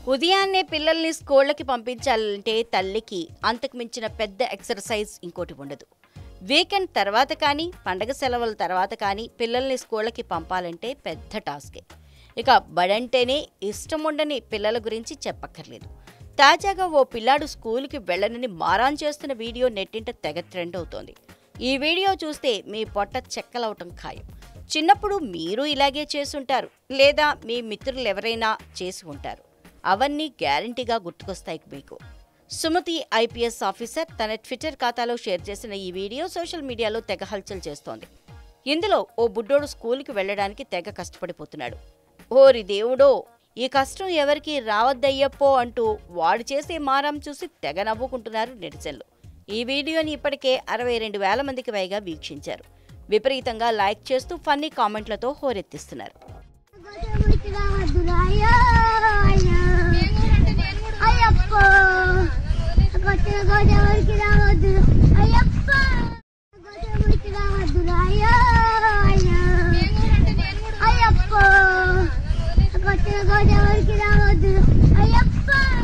ఉదయాన్నే పిల్లల్ని స్కూళ్ళకి పంపించాలంటే తల్లికి అంతకు మించిన పెద్ద ఎక్సర్సైజ్ ఇంకోటి ఉండదు వీకెండ్ తర్వాత కానీ పండగ సెలవుల తర్వాత కానీ పిల్లల్ని స్కూళ్ళకి పంపాలంటే పెద్ద టాస్కే ఇక బడంటేనే ఇష్టం ఉండని పిల్లల గురించి చెప్పక్కర్లేదు తాజాగా ఓ పిల్లాడు స్కూల్కి వెళ్ళనని మారాన్ చేస్తున్న వీడియో నెట్టింట తెగ ట్రెండ్ అవుతోంది ఈ వీడియో చూస్తే మీ పొట్ట చెక్కలవటం ఖాయం చిన్నప్పుడు మీరు ఇలాగే చేసుంటారు లేదా మీ మిత్రులు ఎవరైనా చేసి ఉంటారు అవన్నీ గ్యారంటీగా గుర్తుకొస్తాయి మీకు సుమతి ఐపీఎస్ ఆఫీసర్ తన ట్విట్టర్ ఖాతాలో షేర్ చేసిన ఈ వీడియో సోషల్ మీడియాలో తెగ హల్చల్ చేస్తోంది ఇందులో ఓ బుడ్డోడు స్కూల్కి వెళ్ళడానికి తెగ కష్టపడిపోతున్నాడు ఓరి దేవుడో ఈ కష్టం ఎవరికి రావద్దయ్యప్పో అంటూ వాడు చేసే మారం చూసి తెగ నవ్వుకుంటున్నారు నెటిజన్లు ఈ వీడియోని ఇప్పటికే అరవై రెండు వేల మందికి పైగా వీక్షించారు విపరీతంగా లైక్ చేస్తూ ఫన్నీ కామెంట్లతో హోరెత్తిస్తున్నారు అయ్యప్ప కొట్టిన గోదావరికి రావద్దు అయ్యప్ప గోదావరికి రావద్దు అయ్యప్ప కొట్టిన గోదావరికి రావద్దు అయ్యప్ప